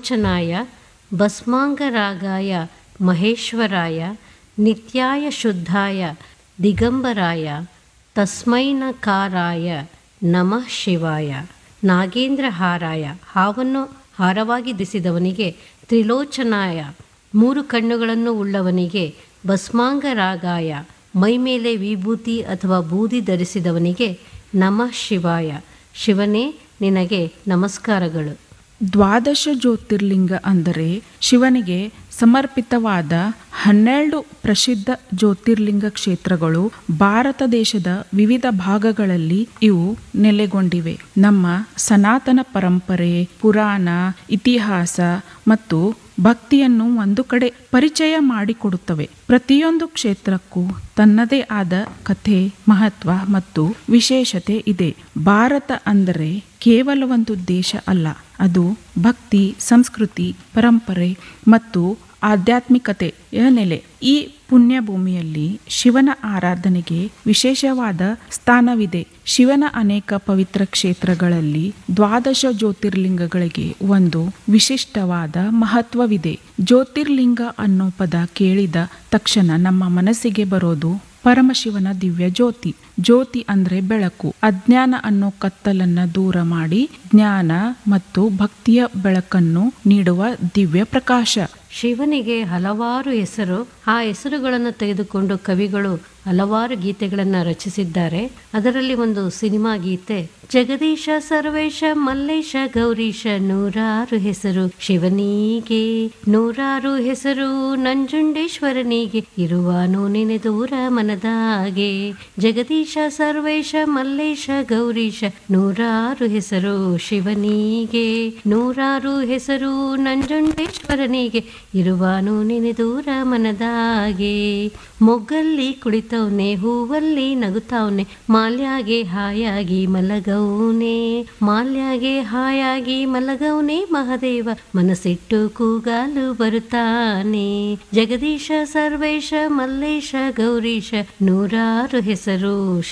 ತ್ರಿಲೋಚನಾಯ ಭಸ್ಮಾಂಗರಾಗಾಯ ಮಹೇಶ್ವರಾಯ ನಿತ್ಯಾಯ ಶುದ್ಧಾಯ ದಿಗಂಬರಾಯ ತಸ್ಮೈನಕಾರಾಯ ನಮಃ ಶಿವಾಯ ನಾಗೇಂದ್ರ ಹಾರಾಯ ಹಾವನ್ನು ಹಾರವಾಗಿ ದಿಸಿದವನಿಗೆ ತ್ರಿಲೋಚನಾಯ ಮೂರು ಕಣ್ಣುಗಳನ್ನು ಉಳ್ಳವನಿಗೆ ಭಸ್ಮಾಂಗರಾಗಾಯ ಮೈಮೇಲೆ ವಿಭೂತಿ ಅಥವಾ ಬೂದಿ ಧರಿಸಿದವನಿಗೆ ನಮಃ ಶಿವಾಯ ಶಿವನೇ ನಿನಗೆ ನಮಸ್ಕಾರಗಳು ದ್ವಾದಶ ಜ್ಯೋತಿರ್ಲಿಂಗ ಅಂದರೆ ಶಿವನಿಗೆ ಸಮರ್ಪಿತವಾದ ಹನ್ನೆರಡು ಪ್ರಸಿದ್ಧ ಜ್ಯೋತಿರ್ಲಿಂಗ ಕ್ಷೇತ್ರಗಳು ಭಾರತ ದೇಶದ ವಿವಿಧ ಭಾಗಗಳಲ್ಲಿ ಇವು ನೆಲೆಗೊಂಡಿವೆ ನಮ್ಮ ಸನಾತನ ಪರಂಪರೆ ಪುರಾಣ ಇತಿಹಾಸ ಮತ್ತು ಭಕ್ತಿಯನ್ನು ಒಂದು ಕಡೆ ಪರಿಚಯ ಮಾಡಿಕೊಡುತ್ತವೆ ಪ್ರತಿಯೊಂದು ಕ್ಷೇತ್ರಕ್ಕೂ ತನ್ನದೇ ಆದ ಕಥೆ ಮಹತ್ವ ಮತ್ತು ವಿಶೇಷತೆ ಇದೆ ಭಾರತ ಅಂದರೆ ಕೇವಲ ಒಂದು ದೇಶ ಅಲ್ಲ ಅದು ಭಕ್ತಿ ಸಂಸ್ಕೃತಿ ಪರಂಪರೆ ಮತ್ತು ಆಧ್ಯಾತ್ಮಿಕತೆಯ ನೆಲೆ ಈ ಪುಣ್ಯ ಭೂಮಿಯಲ್ಲಿ ಶಿವನ ಆರಾಧನೆಗೆ ವಿಶೇಷವಾದ ಸ್ಥಾನವಿದೆ ಶಿವನ ಅನೇಕ ಪವಿತ್ರ ಕ್ಷೇತ್ರಗಳಲ್ಲಿ ದ್ವಾದಶ ಜ್ಯೋತಿರ್ಲಿಂಗಗಳಿಗೆ ಒಂದು ವಿಶಿಷ್ಟವಾದ ಮಹತ್ವವಿದೆ ಜ್ಯೋತಿರ್ಲಿಂಗ ಅನ್ನೋ ಪದ ಕೇಳಿದ ತಕ್ಷಣ ನಮ್ಮ ಮನಸ್ಸಿಗೆ ಬರೋದು ಪರಮಶಿವನ ದಿವ್ಯ ಜ್ಯೋತಿ ಜ್ಯೋತಿ ಅಂದ್ರೆ ಬೆಳಕು ಅಜ್ಞಾನ ಅನ್ನೋ ಕತ್ತಲನ್ನ ದೂರ ಮಾಡಿ ಜ್ಞಾನ ಮತ್ತು ಭಕ್ತಿಯ ಬೆಳಕನ್ನು ನೀಡುವ ದಿವ್ಯ ಪ್ರಕಾಶ ಶಿವನಿಗೆ ಹಲವಾರು ಹೆಸರು ಆ ಹೆಸರುಗಳನ್ನು ತೆಗೆದುಕೊಂಡು ಕವಿಗಳು ಹಲವಾರು ಗೀತೆಗಳನ್ನು ರಚಿಸಿದ್ದಾರೆ ಅದರಲ್ಲಿ ಒಂದು ಸಿನಿಮಾ ಗೀತೆ ಜಗದೀಶ ಸರ್ವೇಶ ಮಲ್ಲೇಶ ಗೌರೀಶ ನೂರಾರು ಹೆಸರು ಶಿವನಿಗೆ ನೂರಾರು ಹೆಸರು ನಂಜುಂಡೇಶ್ವರನಿಗೆ ಇರುವಾನು ನೆನೆ ದೂರ ಮನದಾಗೆ ಜಗದೀಶ ಸರ್ವೇಶ ಮಲ್ಲೇಶ ಗೌರೀಶ ನೂರಾರು ಹೆಸರು ಶಿವನಿಗೆ ನೂರಾರು ಹೆಸರು ನಂಜುಂಡೇಶ್ವರನಿಗೆ ಇರುವಾನು ನೆನೆ ದೂರ ಮನದಾಗೆ ಮೊಗ್ಗಲ್ಲಿ ಕುಳಿತವ್ನೆ ಹೂವಲ್ಲಿ ನಗುತ್ತವ್ನೆ ಮಾಲ್ಯಾಗೆ ಹಾಯಾಗಿ ಮಲಗೌನೆ ಮಾಲ್ಯಾಗೆ ಹಾಯಾಗಿ ಮಲಗೌನೆ ಮಹದೇವ ಮನಸ್ಸಿಟ್ಟು ಕೂಗಾಲು ಬರುತ್ತಾನೆ ಜಗದೀಶ ಸರ್ವೇಶ ಮಲ್ಲೇಶ ಗೌರೀಶ ನೂರಾರು ಹೆಸರು